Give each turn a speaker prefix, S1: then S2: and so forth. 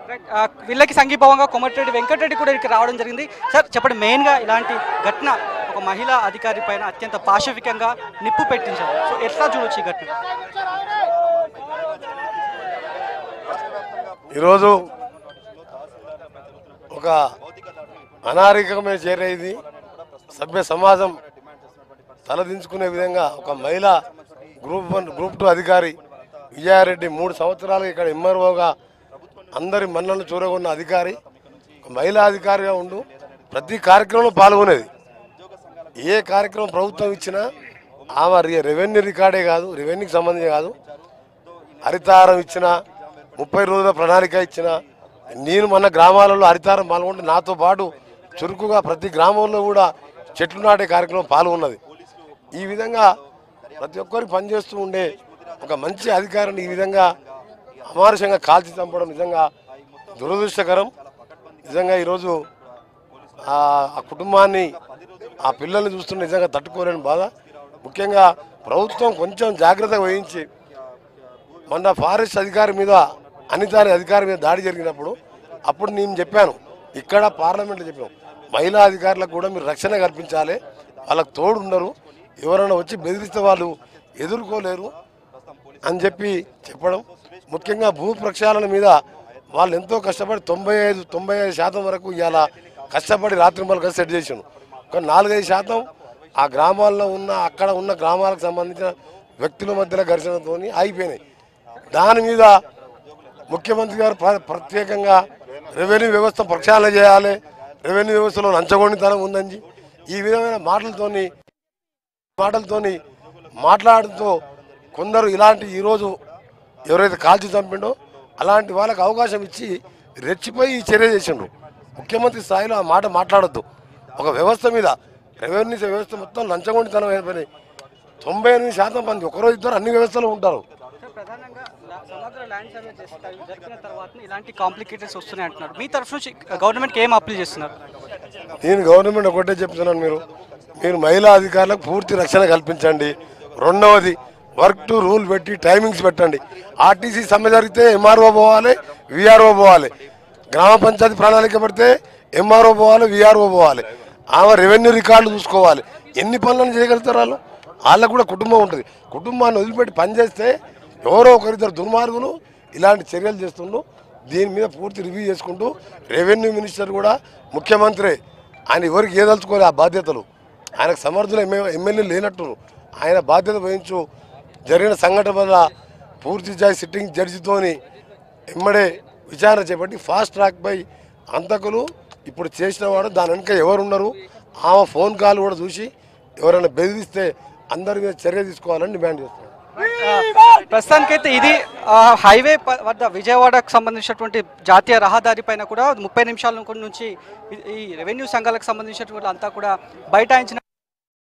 S1: ఆ, వీళ్ళకి సంఘీభావంగా కొమటిరెడ్డి వెంకటరెడ్డి కూడా ఇక్కడికి రావడం జరిగింది సార్ చెప్పండి మెయిన్గా ఇలాంటి ఘటన ఒక మహిళా అధికారి పైన అత్యంత పాశవికంగా నిప్పు పెట్టించారు సో ఎట్లా చూడొచ్చు ఈ ఘటన
S2: ఈరోజు ఒక అనాగరికమే చేరేది సభ్య సమాజం తలదించుకునే విధంగా ఒక మహిళా గ్రూప్ వన్ గ్రూప్ టూ అధికారి విజయారెడ్డి మూడు సంవత్సరాలు ఇక్కడ ఎంఆర్ఓగా అందరి మన్నలను చూరగొన్న అధికారి ఒక మహిళా అధికారిగా ఉండు ప్రతి కార్యక్రమంలో పాల్గొనేది ఏ కార్యక్రమం ప్రభుత్వం ఇచ్చినా ఆమె రి- రెవెన్యూ రికార్డే కాదు రెవెన్యూకి సంబంధించి కాదు హరితారం ఇచ్చిన ముప్పై రోజుల ప్రణాళిక ఇచ్చిన నేను మన గ్రామాలలో హరితారం పాల్గొంటే నాతో పాటు చురుకుగా ప్రతి గ్రామంలో కూడా చెట్లు నాటే కార్యక్రమం పాల్గొన్నది ఈ విధంగా ప్రతి ఒక్కరికి పనిచేస్తూ ఉండే ఒక మంచి అధికారిని ఈ విధంగా అమానుషంగా కాల్చి చంపడం నిజంగా దురదృష్టకరం నిజంగా ఈరోజు ఆ ఆ కుటుంబాన్ని ఆ పిల్లల్ని చూస్తుంటే నిజంగా తట్టుకోలేని బాధ ముఖ్యంగా ప్రభుత్వం కొంచెం జాగ్రత్త వహించి మొన్న ఫారెస్ట్ అధికారి మీద అనిత అనే అధికారి మీద దాడి జరిగినప్పుడు అప్పుడు నేను చెప్పాను ఇక్కడ పార్లమెంట్లో చెప్పాను మహిళా అధికారులకు కూడా మీరు రక్షణ కల్పించాలి వాళ్ళకి తోడు ఉండరు ఎవరైనా వచ్చి బెదిరిస్తే వాళ్ళు ఎదుర్కోలేరు అని చెప్పి చెప్పడం ముఖ్యంగా భూ ప్రక్షాళన మీద వాళ్ళు ఎంతో కష్టపడి తొంభై ఐదు తొంభై ఐదు శాతం వరకు ఇవాళ కష్టపడి రాత్రి మళ్ళీ సెట్ చేసాను ఒక నాలుగైదు శాతం ఆ గ్రామాల్లో ఉన్న అక్కడ ఉన్న గ్రామాలకు సంబంధించిన వ్యక్తుల మధ్యలో ఘర్షణతో ఆగిపోయినాయి దాని మీద ముఖ్యమంత్రి గారు ప్ర- ప్రత్యేకంగా రెవెన్యూ వ్యవస్థ ప్రక్షాళన చేయాలి రెవెన్యూ వ్యవస్థలో లంచగొండితనం ఉందని ఈ విధమైన మాటలతోని మాటలతోని మాట్లాడుతూ కొందరు ఇలాంటి ఈరోజు ఎవరైతే కాల్చి చంపిండో అలాంటి వాళ్ళకి అవకాశం ఇచ్చి రెచ్చిపోయి ఈ చర్య చేసిండ్రు ముఖ్యమంత్రి స్థాయిలో ఆ మాట మాట్లాడొద్దు ఒక వ్యవస్థ మీద రెవెన్యూ వ్యవస్థ మొత్తం లంచగొండితనం అయిపోయినాయి తొంభై ఎనిమిది శాతం మంది ఒకరోజు ఇద్దరు అన్ని వ్యవస్థలో ఉంటారు
S1: సార్, ప్రధానంగా లా- సమగ్ర ల్యాండ్ సర్వే చేస్తారు జరిగిన తర్వాత ఇలాంటి కాంప్లికేటెడ్స్ వస్తున్నాయి అంటున్నారు మీ తరఫు నుంచి గవర్నమెంట్కి ఏం అప్పీల్ చేస్తున్నారు
S2: నేను గవర్నమెంట్ ఒకటే చెప్తున్నాను మీరు మీరు మహిళా అధికారులకు పూర్తి రక్షణ కల్పించండి రెండవది వర్క్ టు రూల్ పెట్టి టైమింగ్స్ పెట్టండి ఆర్టీసీ సమ్మె జరిగితే ఎంఆర్ఓ పోవాలి విఆర్ఓ పోవాలి గ్రామ పంచాయతీ ప్రణాళిక పెడితే ఎంఆర్ఓ పోవాలి విఆర్ఓ పోవాలి ఆమె రెవెన్యూ రికార్డులు చూసుకోవాలి ఎన్ని పనులను చేయగలుగుతారు వాళ్ళు వాళ్ళకు కూడా కుటుంబం ఉంటుంది కుటుంబాన్ని వదిలిపెట్టి పనిచేస్తే ఎవరో ఒకరిద్దరు దుర్మార్గులు ఇలాంటి చర్యలు చేస్తుండ్రు దీని మీద పూర్తి రివ్యూ చేసుకుంటూ రెవెన్యూ మినిస్టర్ కూడా ముఖ్యమంత్రి ఆయన ఎవరికి ఏదలుచుకోలే ఆ బాధ్యతలు ఆయనకు సమర్థులు ఎమ్మె- ఎమ్మెల్యే లేనట్టు ఆయన బాధ్యత వహించు జరిగిన సంఘటన వల్ల పూర్తి స్థాయి సిట్టింగ్ జడ్జితోని ఎమ్మడే విచారణ చేపట్టి ఫాస్ట్ ట్రాక్ పై అంతకులు ఇప్పుడు చేసిన వాడు దాని వెనుక ఎవరున్నారు ఆమె ఫోన్ కాల్ కూడా చూసి ఎవరైనా బెదిరిస్తే అందరి మీద చర్య తీసుకోవాలని డిమాండ్ చేస్తున్నాను
S1: ప్రస్తుతానికైతే ఇది ఆ, హైవే ప- వద్ద విజయవాడకు సంబంధించినటువంటి జాతీయ రహదారి పైన కూడా ముప్పై నిమిషాల నుంచి ఈ- ఈ రెవెన్యూ సంఘాలకు సంబంధించినటువంటి అంతా కూడా బైఠాయించిన